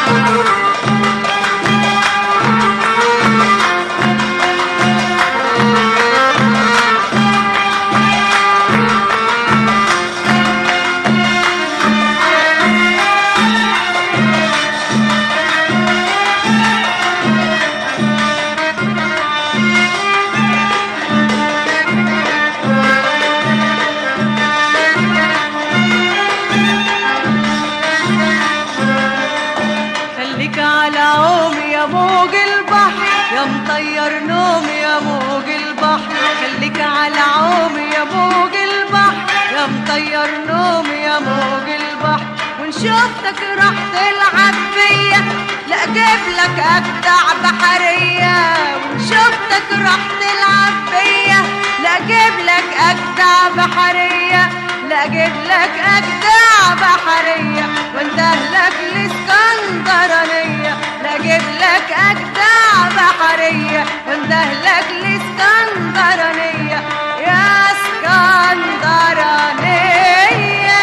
خليك على عومي يا موج البحر يا مطير نومي يا موج البحر خليك على عومي يا موج البحر يا مطير نومي يا موج البحر وان شفتك راح تلعب فيا لا اجيب لك اجدع بحريه وان شفتك راح تلعب فيا لا اجيب لك اجدع بحريه لا اجيب لك اجدع بحريه واندهلك الاسكندرانيه لا اجيب لك اجدع بحريه واندهلك الاسكندرانيه يا اسكندرانيه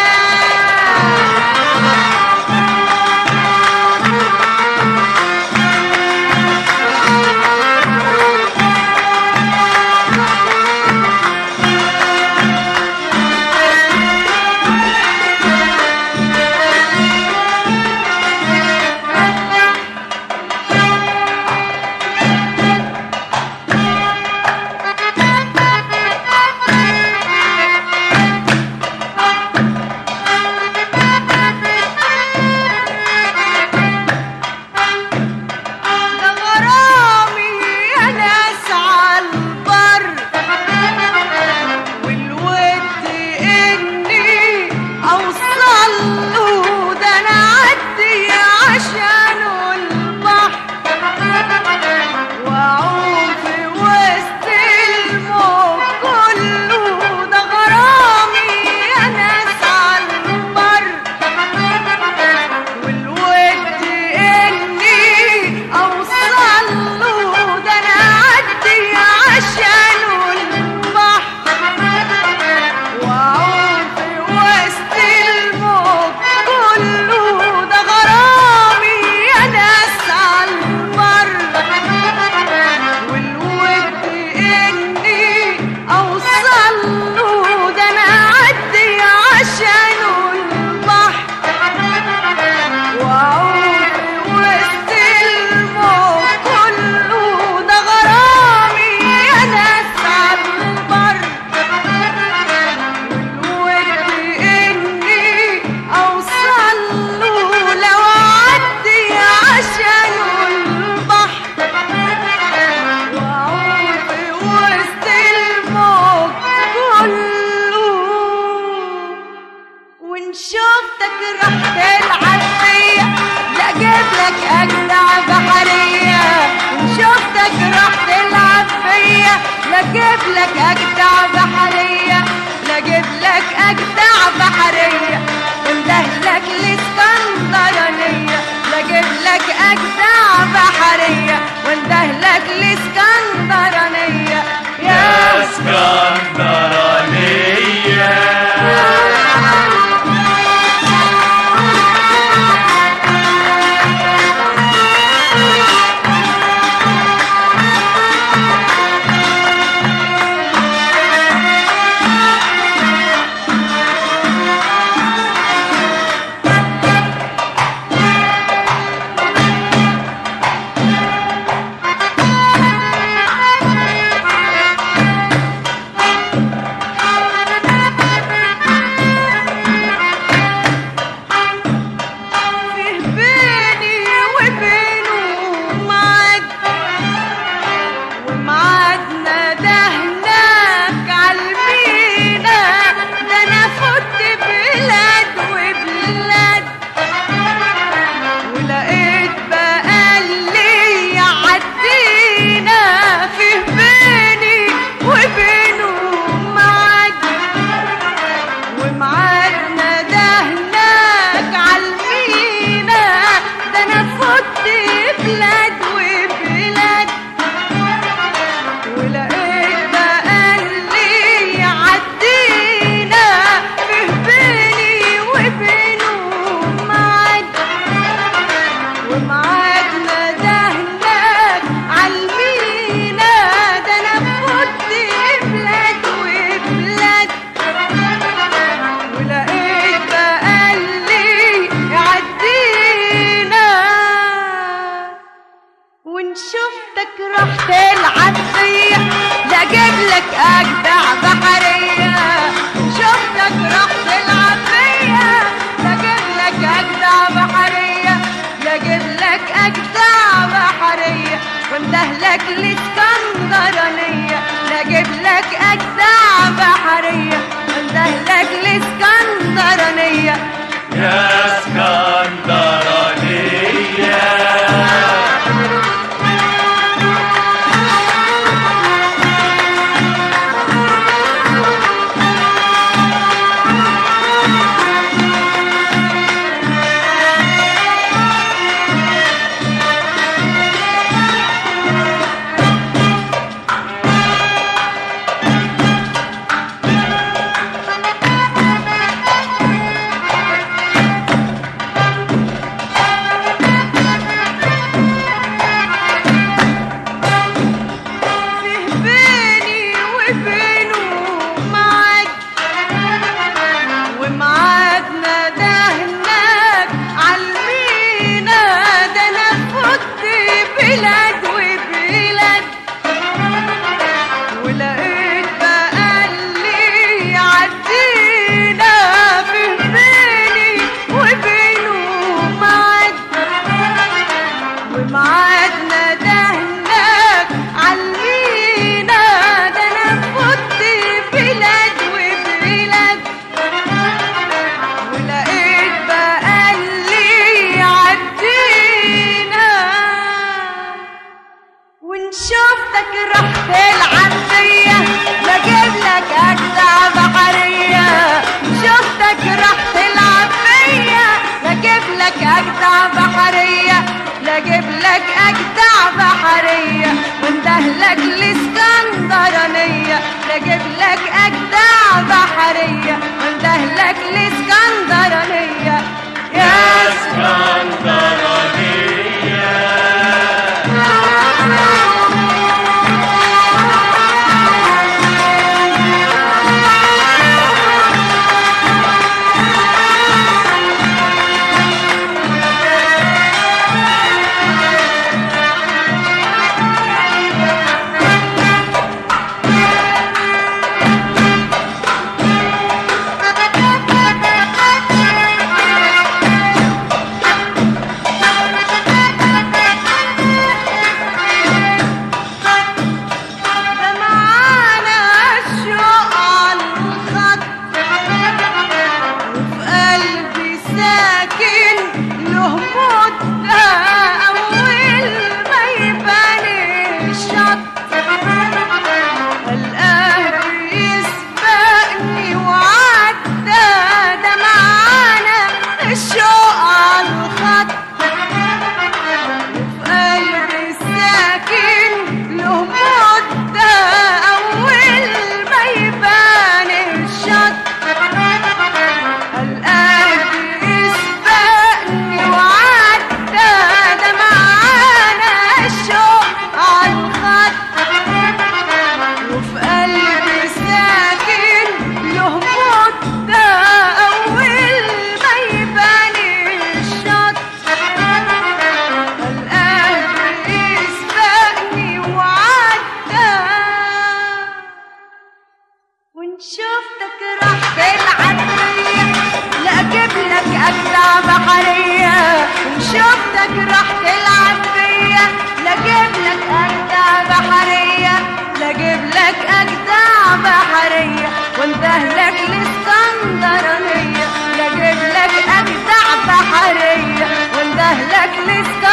ده غرامي يا ناس عالبر والود اني اوصل له ده انا اعدي عشانه البحر واعوم في وسط الموج كله ده غرامي يا ناس عالبر والود اني اوصل له ده انا اعدي عشانه البحر واعوم في وسط الموج كله ده غرامي يا ناس عالبر والود اني اوصل له ده انا اعدي عشانه البحر واعوم في وسط الموج كله ده غرامي يا ناس عالبر والود اني اوصل له لو اعدي عشانه البحر واعوم في وسط الموج كله وان شفتك راح تلعب فيا لا اجيب لك اجدع بحريه وان شفتك راح تلعب فيا لا اجيب لك اجدع بحريه لا اجيب لك اجدع بحريه واندهلك الاسكندرانيه لا اجيب لك اجدع بحريه واندهلك الاسكندرانيه يا اسكندرانية رحت العدية لجيب لك أجدع بحرية شفتك رحت العدية لجيب لك أجدع بحرية لجيب لك أجدع بحرية واندهلك الإسكندرانية لجيب لك أجدع بحرية واندهلك الإسكندرانية يا اسكندرانية فيه بيني وبينه معاد ومعادنا ده هناك عالمينا ده انا فت بلاد وبلاد ولقيت بقى اللي يعدينا فيه بيني وبينه معاد ومعادنا ده هناك علينا ده انا فت بلاد وبلاد ولقيت بقى اللي يعدينا وان شفتك رحت العدية بجيب لك أجدع بحرية شفتك رحت العدية بجيب لك أجدع بحرية لجيب لك أجدع بحرية واندهلك الإسكندرانية لجيب لك أجدع بحرية واندهلك الإسكندرانية يا اسكندرانية ده معانا الشوق على الخط وفي قلبي ساكن له مدة أول ما يبان الشط القهر يسبقني وعدى ده معانا الشوق على الخط قلبي ساكن له مدة أول ما يبان الشط القلب يسبقني وعدى ده معانا الشوق عالخط وفي قلبي ساكن له مدة أول ما يبان الشط القلب يسبقني وعدى وان شفتك رحت العدية لأجيب لك أجدع بحرية وان شفتك رحت العدية لأجيب لك أجدع بحرية لأجيب لك أجدع بحرية واندهلك الإسكندرانية لأجيب لك أجدع بحرية واندهلك الإسكندرانية